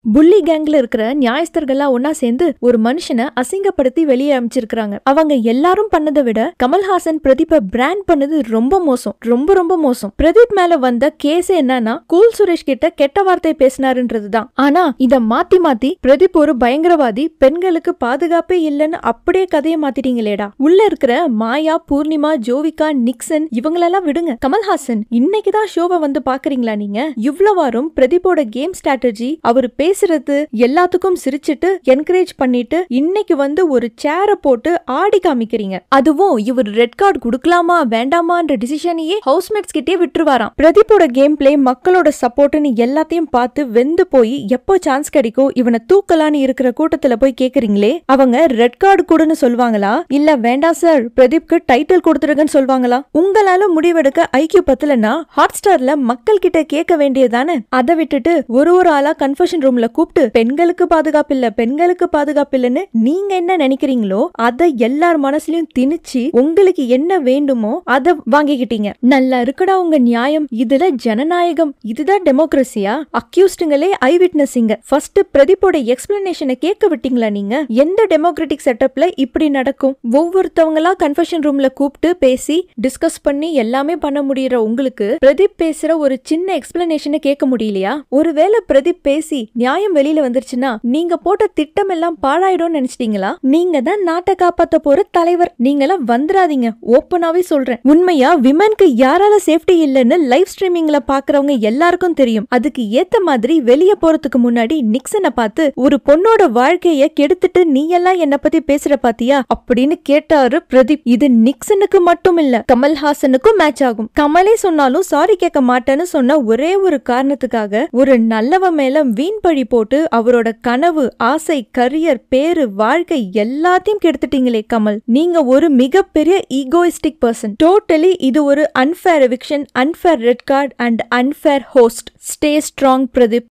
புள்ளி கேங்ல இருக்கிற நியாயஸ்தர்கள்லாம் ஒன்னா சேர்ந்து ஒரு மனுஷனை அசிங்கப்படுத்தி வெளியே அமைச்சிருக்காங்க அவங்க எல்லாரும் பண்ணதை விட கமல்ஹாசன் பிரதீப்பை பிராண்ட் பண்ணது ரொம்ப மோசம் ரொம்ப ரொம்ப மோசம் பிரதீப் மேல வந்த கேஸ் என்னன்னா கூல் சுரேஷ் கிட்ட கெட்ட வார்த்தை பேசினாருன்றதுதான் ஆனா இத மாத்தி மாத்தி பிரதீப் ஒரு பயங்கரவாதி பெண்களுக்கு பாதுகாப்பே இல்லைன்னு அப்படியே கதையை மாத்திட்டீங்களேடா உள்ள இருக்கிற மாயா பூர்ணிமா ஜோவிகா நிக்சன் இவங்களெல்லாம் விடுங்க கமல்ஹாசன் இன்னைக்குதான் ஷோவை வந்து பாக்குறீங்களா நீங்க இவ்வளவு வாரம் பிரதீப்போட கேம் ஸ்ட்ராட்டஜி அவர் பேசுறது எல்லாத்துக்கும் சிரிச்சிட்டு என்கரேஜ் பண்ணிட்டு இன்னைக்கு வந்து ஒரு சேரை போட்டு ஆடி காமிக்கிறீங்க அதுவும் இவர் ரெட் கார்டு கொடுக்கலாமா வேண்டாமான்ற டிசிஷனையே ஹவுஸ்மேட்ஸ் கிட்டே விட்டுருவாராம் பிரதீப்போட கேம் பிளே மக்களோட சப்போர்ட்னு எல்லாத்தையும் பார்த்து வெந்து போய் எப்போ சான்ஸ் கிடைக்கும் இவனை தூக்கலான்னு இருக்கிற கூட்டத்துல போய் கேக்குறீங்களே அவங்க ரெட் கார்டு கொடுன்னு சொல்லுவாங்களா இல்ல வேண்டாம் சார் பிரதீப்க்கு டைட்டில் கொடுத்துருங்கன்னு சொல்லுவாங்களா உங்களால முடிவெடுக்க ஐக்கிய பத்தலன்னா ஹாட் ஸ்டார்ல மக்கள் கிட்ட கேட்க வேண்டியதானே அதை விட்டுட்டு ஒரு ஒரு ஆளா கன்ஃபர்ஷன் ரூம்ல கூப்பிட்டு பெண்களுக்கு பாதுகாப்பு இல்ல பெண்களுக்கு பாதுகாப்பு இல்லைன்னு நீங்க என்ன நினைக்கிறீங்களோ அதை எல்லார் மனசுலயும் திணிச்சு உங்களுக்கு என்ன வேண்டுமோ அதை வாங்கிக்கிட்டீங்க நல்லா இருக்குடா உங்க நியாயம் இதுல ஜனநாயகம் இதுதான் டெமோக்ரஸியா அக்யூஸ்டுங்களே ஐ விட்னஸிங்க ஃபர்ஸ்ட் பிரதீப்போட எக்ஸ்பிளனேஷனை கேட்க விட்டீங்களா நீங்க எந்த டெமோக்ராட்டிக் செட்டப்ல இப்படி நடக்கும் ஒவ்வொருத்தவங்களா கன்ஃபர்ஷன் ரூம்ல கூப்பிட்டு பேசி டிஸ்கஸ் பண்ணி எல்லாமே பண்ண முடியற உங்களுக்கு பிரதீப் பேசுற ஒரு சின்ன எக்ஸ்பிளனேஷனை கேட்க முடியலையா ஒருவேளை பிரதீப் பேசி நியாயம் வெளியில வந்துருச்சுன்னா நீங்க போட்ட திட்டம் எல்லாம் பாழாயிடும்னு நினைச்சிட்டீங்களா நீங்க தான் நாட்டை காப்பாத்த போற தலைவர் நீங்களாம் வந்துடாதீங்க ஓப்பனாவே சொல்றேன் உண்மையா விமனுக்கு யாரால சேஃப்டி இல்லைன்னு லைவ் ஸ்ட்ரீமிங்ல பாக்குறவங்க எல்லாருக்கும் தெரியும் அதுக்கு ஏத்த மாதிரி வெளியே போறதுக்கு முன்னாடி நிக்சனை பார்த்து ஒரு பொண்ணோட வாழ்க்கைய கெடுத்துட்டு நீ எல்லாம் என்ன பத்தி பேசுற பாத்தியா அப்படின்னு கேட்டாரு பிரதீப் இது நிக்சனுக்கு மட்டும் இல்ல கமல்ஹாசனுக்கும் மேட்ச் ஆகும் கமலே சொன்னாலும் சாரி கேட்க மாட்டேன்னு சொன்ன ஒரே ஒரு காரணத்துக்காக ஒரு நல்லவ மேல வீண் பழி போட்டு அவரோட கனவு ஆசை கரியர் பேரு வாழ்க்கை எல்லாத்தையும் கெடுத்துட்டீங்களே கமல் நீங்க ஒரு மிகப்பெரிய ஈகோயிஸ்டிக் பர்சன் டோட்டலி இது ஒரு unfair eviction unfair red card and unfair host stay strong Pradeep